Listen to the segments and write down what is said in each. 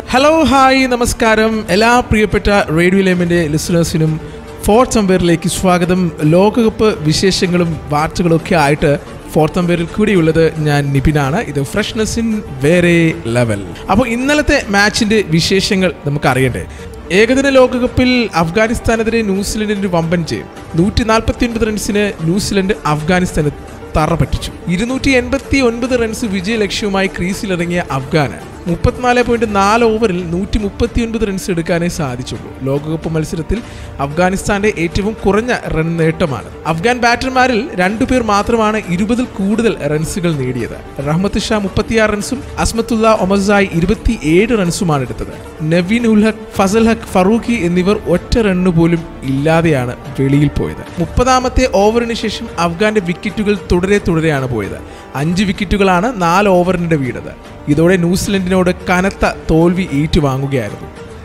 hello hi നമസ്കാരം എല്ലാ പ്രിയപ്പെട്ട റേഡിയോ ലേമിൻ്റെ ലിസണേഴ്സിനും ഫോർത്ത് അമ്പയറിലേക്ക് സ്വാഗതം ലോകകപ്പ് വിശേഷങ്ങളും വാർത്തകളും ഒക്കെ ആയിട്ട് ഫോർത്ത് അമ്പയറിൽ കൂടിയുള്ളത് ഞാൻ നിപിനാണ് ഇത് ഫ്രഷ്നെസ് ഇൻ വേറെ ലെവൽ അപ്പോൾ ഇന്നലത്തെ മാച്ചിൻ്റെ വിശേഷങ്ങൾ നമുക്ക് അറിയണ്ടേ ഏകദിന ലോകകപ്പിൽ അഫ്ഗാനിസ്ഥാനെതിരെ ന്യൂസിലൻഡിന് ഒരു വമ്പൻ ജയം നൂറ്റി നാൽപ്പത്തി ഒൻപത് റൺസിന് ന്യൂസിലൻഡ് അഫ്ഗാനിസ്ഥാന് തറ പറ്റിച്ചു ഇരുന്നൂറ്റി എൺപത്തി ഒൻപത് റൺസ് വിജയ ലക്ഷ്യവുമായി ക്രീസിലിറങ്ങിയ അഫ്ഗാന് മുപ്പത്തിനാല് പോയിന്റ് നാല് ഓവറിൽ നൂറ്റി മുപ്പത്തി ഒൻപത് റൺസ് എടുക്കാനേ സാധിച്ചുള്ളൂ ലോകകപ്പ് മത്സരത്തിൽ അഫ്ഗാനിസ്ഥാന്റെ ഏറ്റവും കുറഞ്ഞ റൺ നേട്ടമാണ് അഫ്ഗാൻ ബാറ്റർമാരിൽ രണ്ടുപേർ മാത്രമാണ് ഇരുപതിൽ കൂടുതൽ റൺസുകൾ നേടിയത് റഹ്മത്ത് ഷാ മുപ്പത്തിയാറ് റൺസും അസ്മത്തുള്ള ഒമസായി ഇരുപത്തിയേഴ് റൺസുമാണ് എടുത്തത് നവീൻ ഉൽ ഹക്ക് ഫസൽ ഹക്ക് ഫറൂഖി എന്നിവർ ഒറ്റ റണ്ണ് പോലും ഇല്ലാതെയാണ് വെളിയിൽ പോയത് മുപ്പതാമത്തെ ഓവറിന് ശേഷം അഫ്ഗാന്റെ വിക്കറ്റുകൾ തുടരെ തുടരെയാണ് പോയത് അഞ്ച് വിക്കറ്റുകളാണ് നാല് ഓവറിനിടെ വീണത് ഇതോടെ ന്യൂസിലൻഡിനോട് കനത്ത തോൽവി ഏറ്റുവാങ്ങുകയായിരുന്നു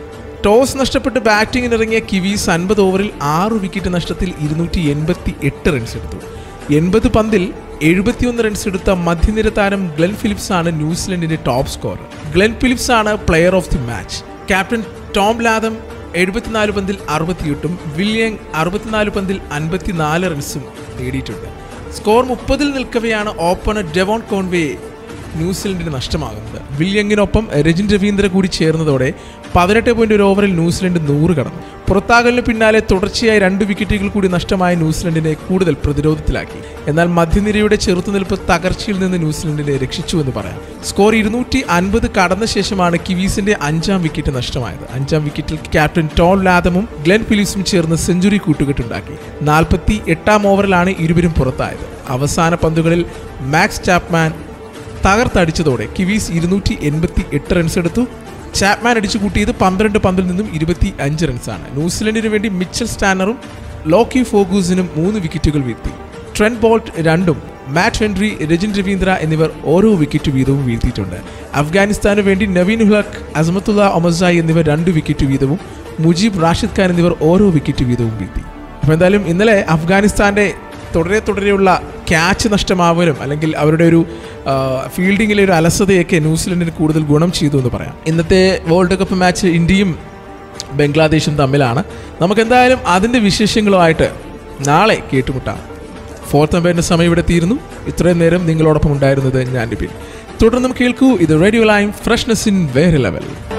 ടോസ് നഷ്ടപ്പെട്ട് ബാറ്റിംഗിനിറങ്ങിയ കിവീസ് അൻപത് ഓവറിൽ ആറ് വിക്കറ്റ് നഷ്ടത്തിൽ ഇരുന്നൂറ്റി എൺപത്തി എട്ട് റൺസ് എടുത്തു എൺപത് പന്തിൽ എഴുപത്തിയൊന്ന് റൺസ് എടുത്ത മധ്യനിര താരം ഗ്ലെൻ ഫിലിപ്സ് ആണ് ന്യൂസിലൻഡിന്റെ ടോപ്പ് സ്കോർ ഗ്ലെൻ ഫിലിപ്സ് ആണ് player of the match captain Tom Latham എഴുപത്തിനാല് പന്തിൽ അറുപത്തിയെട്ടും വില്യങ് അറുപത്തിനാല് പന്തിൽ അൻപത്തിനാല് റൺസും നേടിയിട്ടുണ്ട് സ്കോർ മുപ്പതിൽ നിൽക്കവെയാണ് ഓപ്പണർ ഡെവോൺ കോൺവേ ന്യൂസിലൻഡിന് നഷ്ടമാകുന്നത് വില്യങ്ങിനൊപ്പം രജിൻ രവീന്ദ്ര കൂടി ചേർന്നതോടെ പതിനെട്ട് പോയിന്റ് ഒരു ഓവറിൽ ന്യൂസിലൻഡ് നൂറ് കടന്നു പുറത്താകലിന് പിന്നാലെ തുടർച്ചയായി രണ്ട് വിക്കറ്റുകൾ കൂടി നഷ്ടമായ ന്യൂസിലൻഡിനെ കൂടുതൽ പ്രതിരോധത്തിലാക്കി എന്നാൽ മധ്യനിരയുടെ ചെറുത്തുനിൽപ്പ് തകർച്ചയിൽ നിന്ന് ന്യൂസിലൻഡിനെ രക്ഷിച്ചു എന്ന് പറയാം സ്കോർ ഇരുന്നൂറ്റി അൻപത് കടന്ന ശേഷമാണ് കിവീസിന്റെ അഞ്ചാം വിക്കറ്റ് നഷ്ടമായത് അഞ്ചാം വിക്കറ്റിൽ ക്യാപ്റ്റൻ ടോം ലാദമും ഗ്ലെൻ ഫിലിപ്സും ചേർന്ന് സെഞ്ചുറി കൂട്ടുകെട്ടുണ്ടാക്കി നാൽപ്പത്തി എട്ടാം ഓവറിലാണ് ഇരുവരും പുറത്തായത് അവസാന പന്തുകളിൽ മാക്സ് ചാപ്മാൻ തകർത്തടിച്ചതോടെ കിവീസ് ഇരുന്നൂറ്റി എൺപത്തി എട്ട് റൺസ് എടുത്തു ചാപ്മാൻ അടിച്ചു കൂട്ടിയത് പന്ത്രണ്ട് പന്തിൽ നിന്നും ഇരുപത്തി അഞ്ച് റൺസാണ് ന്യൂസിലൻഡിന് വേണ്ടി മിച്ചൽ സ്റ്റാനറും ലോക്കി ഫോഗൂസിനും മൂന്ന് വിക്കറ്റുകൾ വീഴ്ത്തി ട്രെൻഡ് ബോൾട്ട് രണ്ടും മാറ്റ് ഹെൻറി രജിൻ രവീന്ദ്ര എന്നിവർ ഓരോ വിക്കറ്റ് വീതവും വീഴ്ത്തിയിട്ടുണ്ട് അഫ്ഗാനിസ്ഥാന് വേണ്ടി നവീൻ ഹുലക് അസമത്തുള്ള ഒമസായി എന്നിവർ രണ്ട് വിക്കറ്റ് വീതവും മുജീബ് റാഷിദ് ഖാൻ എന്നിവർ ഓരോ വിക്കറ്റ് വീതവും വീഴ്ത്തി അപ്പോൾ എന്തായാലും ഇന്നലെ അഫ്ഗാനിസ്ഥാന്റെ തുടരെ തുടരെയുള്ള ക്യാച്ച് നഷ്ടമാവലും അല്ലെങ്കിൽ അവരുടെ ഒരു ആ, ഫീൽഡിങ്ങിലെ ഒരു അലസതയൊക്കെ ന്യൂസിലൻഡിന് കൂടുതൽ ഗുണം ചെയ്തു എന്ന് പറയാം ഇന്നത്തെ വേൾഡ് കപ്പ് മാച്ച് ഇന്ത്യയും ബംഗ്ലാദേശും തമ്മിലാണ് നമുക്ക് എന്തായാലും അതിൻ്റെ വിശേഷങ്ങളുമായിട്ട് നാളെ കേട്ടുമുട്ടാം ഫോർത്ത് അമ്പയറിൻ്റെ സമയം ഇവിടെ തീരുന്നു ഇത്രയും നേരം നിങ്ങളോടൊപ്പം ഉണ്ടായിരുന്നത് ഞാൻ ഡിപിൻ തുടർന്നും കേൾക്കൂ ഇത് റേഡിയോ ലൈം ഫ്രഷ്നെസ് ഇൻ വേറെ ലെവൽ